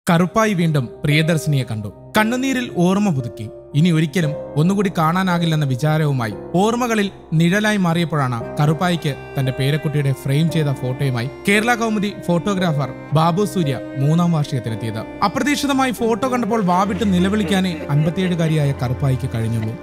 കറുപ്പായി വീണ്ടും പ്രിയദർശിനിയെ കണ്ടു കണ്ണുനീരിൽ ഓർമ്മ പുതുക്കി ഇനി ഒരിക്കലും ഒന്നുകൂടി കാണാനാകില്ലെന്ന വിചാരവുമായി ഓർമ്മകളിൽ നിഴലായി മാറിയപ്പോഴാണ് കറുപ്പായിക്ക് തന്റെ പേരക്കുട്ടിയുടെ ഫ്രെയിം ചെയ്ത ഫോട്ടോയുമായി കേരള കൗമുദി ഫോട്ടോഗ്രാഫർ ബാബു സൂര്യ മൂന്നാം വാർഷികത്തിനെത്തിയത് അപ്രതീക്ഷിതമായി ഫോട്ടോ കണ്ടപ്പോൾ വാവിട്ട് നിലവിളിക്കാനേ അൻപത്തിയേഴുകാരിയായ കറുപ്പായിക്ക് കഴിഞ്ഞുള്ളൂ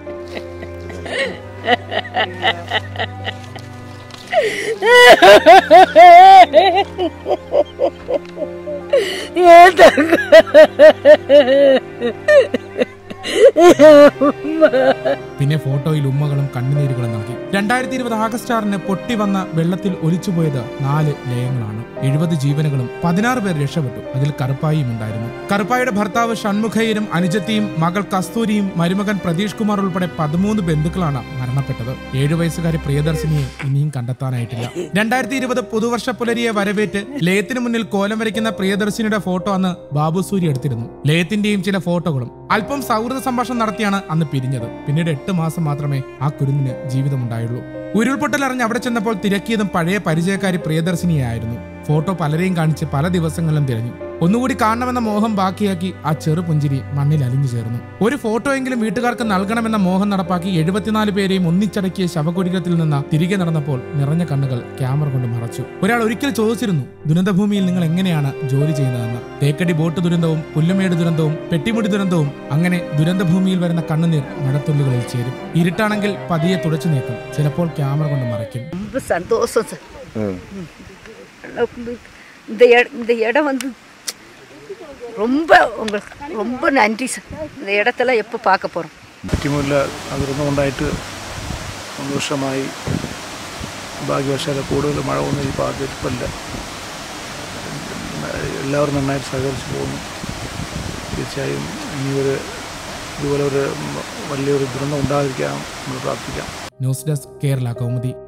പിന്നെ ഫോട്ടോയിൽ ഉമ്മകളും കണ്ണുനീരുകളും നൽകി രണ്ടായിരത്തി ഇരുപത് ആഗസ്റ്റ് ആറിന് പൊട്ടി വന്ന വെള്ളത്തിൽ ഒലിച്ചുപോയത് നാല് ലയങ്ങളാണ് എഴുപത് ജീവനുകളും പതിനാറ് പേർ രക്ഷപ്പെട്ടു അതിൽ കറുപ്പായിയും ഉണ്ടായിരുന്നു കറുപ്പായിയുടെ ഭർത്താവ് ഷൺമുഖയ്യരും അനുജത്തിയും മകൾ കസ്തൂരിയും മരുമകൻ പ്രതീഷ് കുമാർ ഉൾപ്പെടെ പതിമൂന്ന് ബന്ധുക്കളാണ് മരണപ്പെട്ടത് ഏഴു വയസ്സുകാരി പ്രിയദർശിനിയെ ഇനിയും കണ്ടെത്താനായിട്ടില്ല രണ്ടായിരത്തി ഇരുപത് പുതുവർഷ പുലരിയെ വരവേറ്റ് ലയത്തിനു മുന്നിൽ കോലം വരയ്ക്കുന്ന പ്രിയദർശിനിയുടെ ഫോട്ടോ അന്ന് ബാബു സൂര്യ എടുത്തിരുന്നു ലയത്തിന്റെയും ചില ഫോട്ടോകളും അല്പം സൗഹൃദ സംഭാഷണം നടത്തിയാണ് അന്ന് പിരിഞ്ഞത് പിന്നീട് എട്ട് മാസം മാത്രമേ ആ കുരുന്നിന് ജീവിതമുണ്ടായുള്ളൂ ഉരുൾപൊട്ടൽ അറിഞ്ഞ് അവിടെ ചെന്നപ്പോൾ തിരക്കിയതും പഴയ പരിചയക്കാരി പ്രിയദർശിനിയായിരുന്നു ഫോട്ടോ പലരെയും കാണിച്ച് പല ദിവസങ്ങളിലും തിരഞ്ഞു ഒന്നുകൂടി കാണണമെന്ന മോഹം ബാക്കിയാക്കി ആ ചെറു പുഞ്ചിരി മണ്ണിൽ അലിഞ്ഞു ചേർന്നു ഒരു ഫോട്ടോ എങ്കിലും വീട്ടുകാർക്ക് നൽകണമെന്ന മോഹം നടപ്പാക്കി എഴുപത്തിനാല് പേരെയും ഒന്നിച്ചടക്കിയ ശവകുടീരത്തിൽ നിന്ന് തിരികെ നടന്നപ്പോൾ നിറഞ്ഞ കണ്ണുകൾ ക്യാമറ കൊണ്ട് മറച്ചു ഒരാൾ ഒരിക്കൽ ചോദിച്ചിരുന്നു ദുരന്തഭൂമിയിൽ നിങ്ങൾ എങ്ങനെയാണ് ജോലി ചെയ്യുന്നതെന്ന് തേക്കടി ബോട്ട് ദുരന്തവും പുല്ലുമേട് ദുരന്തവും പെട്ടിമുടി ദുരന്തവും അങ്ങനെ ദുരന്തഭൂമിയിൽ വരുന്ന കണ്ണുനീർ മഴത്തുള്ളികളിൽ ചേരും ഇരുട്ടാണെങ്കിൽ പതിയെ തുടച്ചു നീക്കും ചിലപ്പോൾ ക്യാമറ കൊണ്ട് മറയ്ക്കും ரொம்ப சந்தோஷம் சார் இந்த இட- இந்த இடம் வந்து ரொம்ப உங்களுக்கு ரொம்ப நன்றி சார் இந்த இடத்துல எப்போ பார்க்க போகிறோம் പറ്റിമില്ല അതിർന്നുകൊണ്ടായിട്ട് സന്തോഷമായി ഭാഗ്യവശാല കൂടുതൽ മഴ ഒന്നും ഈ ഭാഗ്യത്തില്ല എല്ലാവരും നന്നായിട്ട് സഹകരിച്ച് പോകുന്നു തീർച്ചയായും ഇനിയൊരു ഇതുപോലെ ഒരു വലിയൊരു ദുരന്തം ഉണ്ടാകാതിരിക്കാൻ നമ്മൾ പ്രാർത്ഥിക്കാം ന്യൂസ് ഡെസ്ക് കേരള കൗമുദി